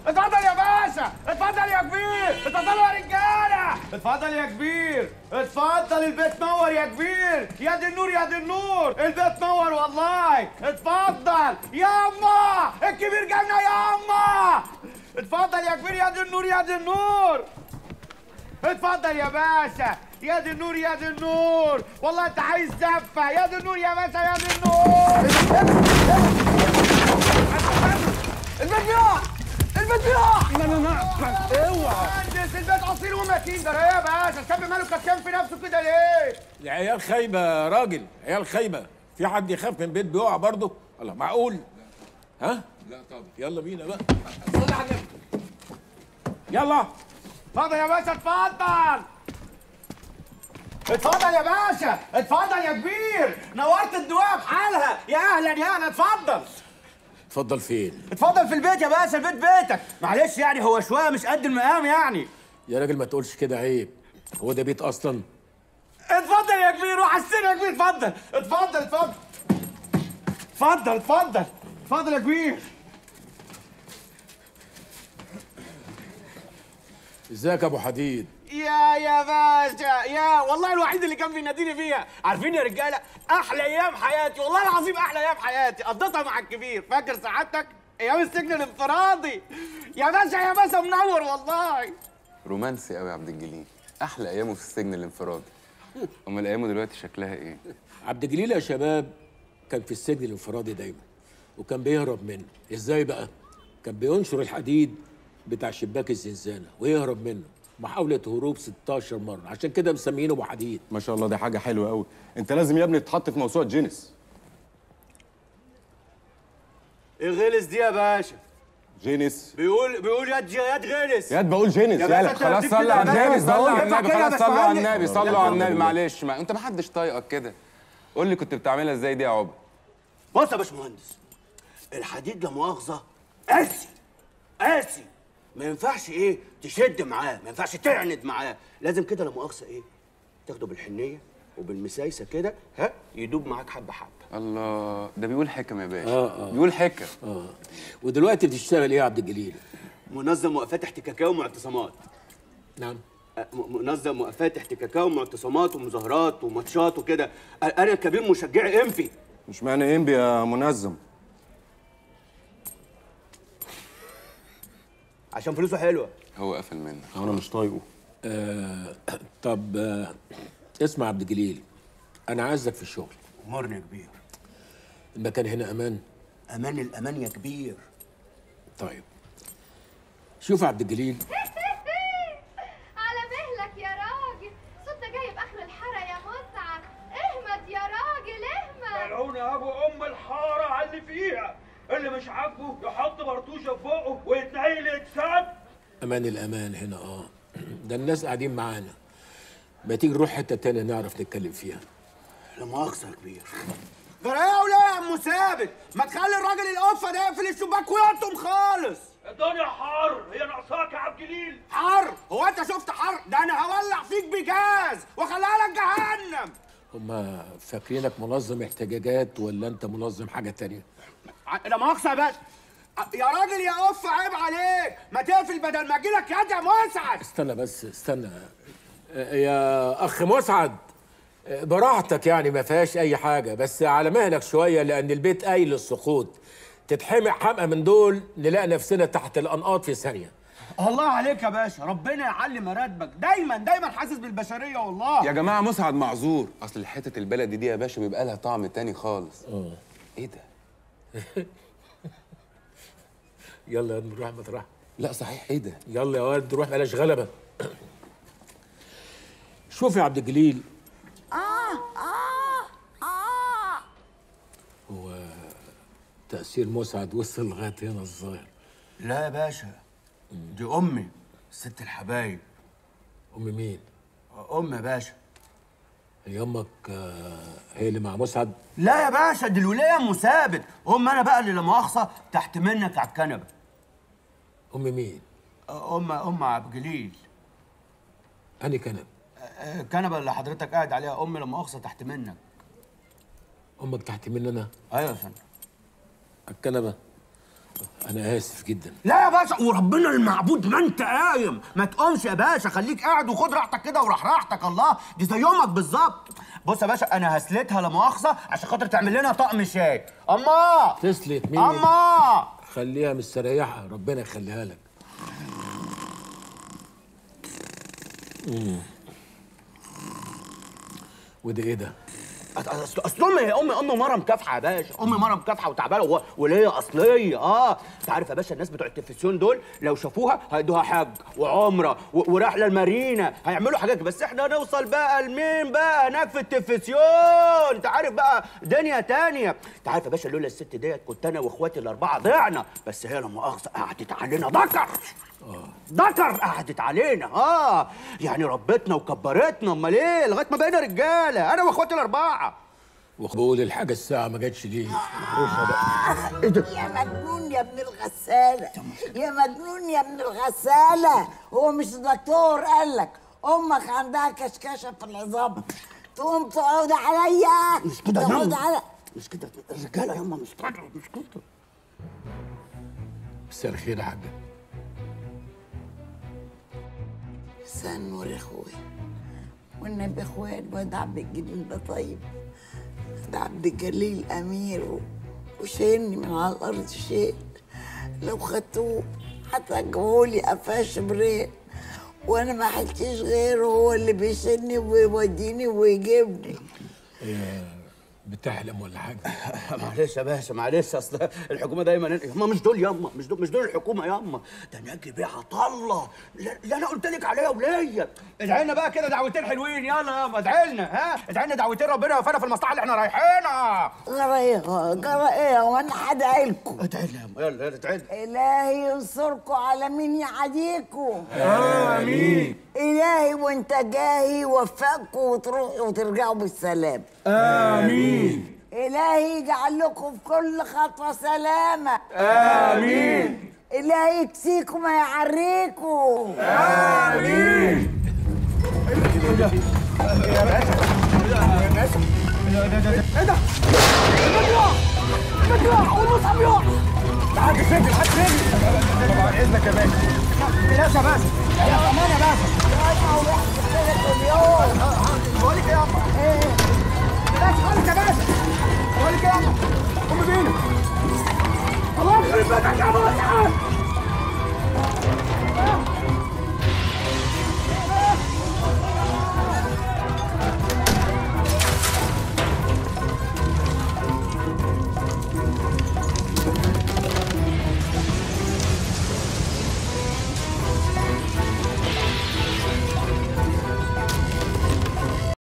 اتفضل يا باشا اتفضل يا كبير اتفضلوا يا رجاله اتفضل يا كبير اتفضل البيت نور يا كبير يا دي النور يا دي النور البيت نور والله اتفضل يا اما الكبير جالنا يا اما اتفضل يا كبير يا دي النور يا دي النور اتفضل يا باشا يا دي النور يا دي النور والله انت عايز زفه يا دي النور يا باشا يا دي النور البيت بيقع البيت بيقع لا لا لا اوعى مهندس البيت اصيل ومتين ده يا باشا الشاب ماله كتكان في نفسه كده ليه؟ العيال خايبه يا راجل عيال خايبه في حد يخاف من بيت بيقع برضه الله معقول ها لا طبعا يلا بينا بقى صلي على النبي يلا اتفضل يا باشا اتفضل اتفضل يا باشا اتفضل يا كبير نورت الدواء بحالها يا اهلا يا اهلا اتفضل اتفضل فين اتفضل في البيت يا باشا البيت بيتك معلش يعني هو شويه مش قد المقام يعني يا راجل ما تقولش كده عيب هو ده بيت اصلا اتفضل يا كبير وحسنا يا كبير اتفضل اتفضل اتفضل اتفضل اتفضل اتفضل يا كبير ازيك يا ابو حديد يا يا باشا يا والله الوحيد اللي كان بيناديني فيها عارفين يا رجاله احلى ايام حياتي والله العظيم احلى ايام حياتي قضيتها مع الكبير فاكر سعادتك ايام السجن الانفرادي يا باشا يا باشا منور والله رومانسي قوي يا عبد الجليل احلى ايامه في السجن الانفرادي امال ايامه دلوقتي شكلها ايه عبد الجليل يا شباب كان في السجن الانفرادي دايما وكان بيهرب منه ازاي بقى كان بينشر الحديد بتاع شباك الزنزانه ويهرب منه محاولة هروب 16 مرة عشان كده مسمينه ابو حديد ما شاء الله دي حاجه حلوه قوي انت لازم يا ابني تتحط في موسوعه جينيس ايه غلس دي يا باشا جينيس بيقول بيقول يد يد غلس ياد بقول جينيس يا يالا باشا خلاص ترتيب صلوا على كده النبي بس صلوا على ينفع النبي كده خلاص بس صلوا على فهمني. النبي صلوا على النبي معلش ما انت ما حدش طايقك كده قول لي كنت بتعملها ازاي دي يا عقبه بص يا باشمهندس الحديد لا مؤاخذه قاسي قاسي ما ينفعش ايه تشد معاه ما ينفعش تعند معاه لازم كده لا مؤاخذه ايه تاخده بالحنيه وبالمسايسه كده ها يدوب معاك حبه حبه الله ده بيقول حكم يا باشا آه، آه. بيقول حكم اه ودلوقتي بتشتغل ايه يا عبد الجليل؟ منظم وقفات احتكاكيه ومعتصمات نعم أه، م- منظم وقفات احتكاكيه ومعتصمات ومظاهرات وماتشات وكده أ- انا كبير مشجع انفي مش معنى انبي يا منظم عشان فلوسه حلوه هو قفل منك انا مش طايقه آه طب آه اسمع يا عبد الجليل انا عايزك في الشغل امرني يا كبير المكان هنا امان امان الامان يا كبير طيب شوف يا عبد الجليل على مهلك يا راجل صوت جايب اخر الحاره يا مسعد اهمد يا راجل اهمد ملعون يا ابو ام الحاره على اللي فيها اللي مش عاجبه يحط برطوشه في بقه ويتنيل يتسد امان الامان هنا اه ده الناس قاعدين معانا ما تيجي نروح حته تانية نعرف نتكلم فيها لا مؤاخذه يا كبير جرى ايه يا وليه يا عم ثابت ما تخلي الراجل القفه ده يقفل الشباك ويقطم خالص الدنيا حر هي ناقصاك يا عبد الجليل حر هو انت شفت حر ده انا هولع فيك بجاز واخليها لك جهنم هما فاكرينك منظم احتجاجات ولا انت منظم حاجه تانية ع- لا مؤاخذه يا باشا أ- يا راجل يا قف عيب عليك ما تقفل بدل ما اجيلك يد يا مسعد استنى بس استنى آه، يا اخ مسعد آه، براحتك يعني ما فيهاش اي حاجه بس على مهلك شويه لان البيت قايل للسقوط تتحمق حمقى من دول نلاقي نفسنا تحت الانقاض في ثانيه الله عليك يا باشا ربنا يعلي مراتبك دايما دايما حاسس بالبشريه والله يا جماعه مسعد معذور اصل حته البلد دي يا باشا بيبقى لها طعم تاني خالص اه ايه ده يلا نروح مطرح لا صحيح ايه ده يلا يا ولد نروح بلاش غلبه شوف يا عبد الجليل هو تأثير مسعد وصل لغاية هنا الظاهر لا يا باشا دي امي ست الحبايب أم مين؟ ام يا باشا هي أمك آه، هي اللي مع مسعد؟ لا يا باشا دي الولايه ام ثابت ام انا بقى اللي لا مؤاخذه تحت منك على الكنبه أم مين؟ ام ام عبد الجليل أني كنب الكنبه اللي حضرتك قاعد عليها ام لا مؤاخذه تحت منك أمك تحت مني أنا ايوه يا فندم على الكنبة انا اسف جدا لا يا باشا وربنا المعبود ما انت قايم ما تقومش يا باشا خليك قاعد وخد راحتك كده وراح راحتك الله دي زي يومك بالظبط بص يا باشا انا هسلتها لا مؤاخذه عشان خاطر تعمل لنا طقم شاي اما تسلت مين اما خليها مستريحه ربنا يخليها لك مم. وده ايه ده اصل اصل امي امي امي مره مكافحه يا باشا امي مره مكافحه وتعبانه و- وليا اصليه اه انت عارف يا باشا الناس بتوع التلفزيون دول لو شافوها هيدوها حج وعمره و- ورحله المارينا هيعملوا حاجات بس احنا نوصل بقى لمين بقى هناك في التلفزيون انت عارف بقى دنيا تانية انت عارف يا باشا لولا الست ديت كنت انا واخواتي الاربعه ضعنا بس هي لما مؤاخذه قعدت علينا ذكر ذكر قعدت علينا اه يعني ربتنا وكبرتنا امال ايه لغايه ما بقينا رجاله انا واخواتي الاربعه وبقول الحاجه الساعه ما جاتش ليه يا مجنون يا ابن الغسالة يا مجنون يا ابن الغسالة هو مش الدكتور قال لك أمك عندها كشكشة في العظام تقوم تقعد عليا مش كده تقعد ياما على مش كده الرجاله ياما مش كده مش كده مساء الخير يا حاجه مساء النور يا اخويا والنبي اخويا الواد عبد الجليل ده طيب ده عبد الجليل امير و- وشايلني من على الارض شيء لو خدتوه هترجعولي قفاش برين وانا ما حلتش غيره هو اللي بيشيلني ويوديني ويجيبني بتحلم ولا حاجه معلش يا باشا معلش اصل الحكومه دايما ياما مش دول ياما مش دول مش دول الحكومه ياما ده ناجي بيه عطله لا لا انا قلت لك عليها وليا ادعي لنا بقى كده دعوتين حلوين يلا ياما ادعي لنا ها ادعي لنا دعوتين ربنا يوفقنا في المصلحه اللي احنا رايحينها جرى ايه جرى ايه وانا هدعي لكم ادعي لنا ياما يلا يلا ادعي لنا إلهي ينصركم على مين يعاديكم امين إلهي وأنت جاهي يوفقكم وتروحوا وترجعوا بالسلام امين إلهي يجعل لكم في كل خطوة سلامة امين إلهي يكسيكم ما يعريكم امين ايه ده؟ المجروح المجروح والمصحف يقع تعال سجل هات سجل طبعا اذنك يا باشا بلاش يا باشا يا امان يا باشا بقول لك ايه يا اما بلاش خالص يا باشا بقول لك ايه يا اما قومي بينا الله يخرب بيتك يا مصعب